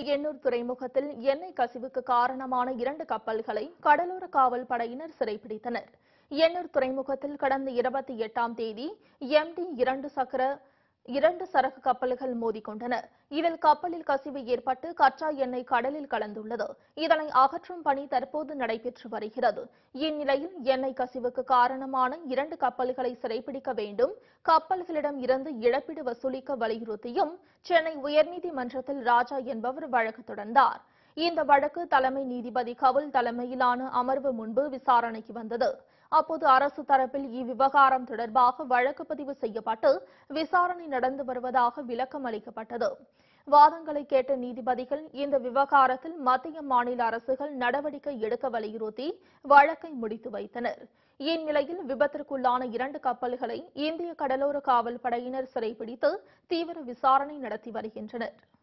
சென்னை எண்ணூர் துறைமுகத்தில் எண்ணெய் கசிவுக்கு காரணமான இரண்டு கப்பல்களை கடலோர காவல் படையினர் சிறைப்பிடித்தனர் எண்ணூர் துறைமுகத்தில் கடந்த இருபத்தி எட்டாம் தேதி எம்டி இரண்டு சக்கர இரண்டு சரக்கு கப்பல்கள் மோதிக்கொண்டன இதில் கப்பலில் கசிவு ஏற்பட்டு கச்சா எண்ணெய் கடலில் கலந்துள்ளது இதனை அகற்றும் பணி தற்போது நடைபெற்று வருகிறது இந்நிலையில் எண்ணெய் கசிவுக்கு காரணமான இரண்டு கப்பல்களை சிறைப்பிடிக்க வேண்டும் கப்பல்களிடம் இருந்து இழப்பீடு வசூலிக்க வலியுறுத்தியும் சென்னை உயர்நீதிமன்றத்தில் ராஜா என்பவர் வழக்கு தொடர்ந்தார் இந்த வழக்கு தலைமை நீதிபதி கவுல் தலைமையிலான அமர்வு முன்பு விசாரணைக்கு வந்தது அப்போது அரசு தரப்பில் இவ்விவகாரம் தொடர்பாக வழக்கு பதிவு செய்யப்பட்டு விசாரணை நடந்து வருவதாக விளக்கம் அளிக்கப்பட்டது வாதங்களை கேட்ட நீதிபதிகள் இந்த விவகாரத்தில் மத்திய மாநில அரசுகள் நடவடிக்கை எடுக்க வலியுறுத்தி வழக்கை முடித்து வைத்தனர் இந்நிலையில் விபத்திற்குள்ளான இரண்டு கப்பல்களை இந்திய கடலோர காவல் படையினர் சிறைப்பிடித்து தீவிர விசாரணை நடத்தி வருகின்றனர்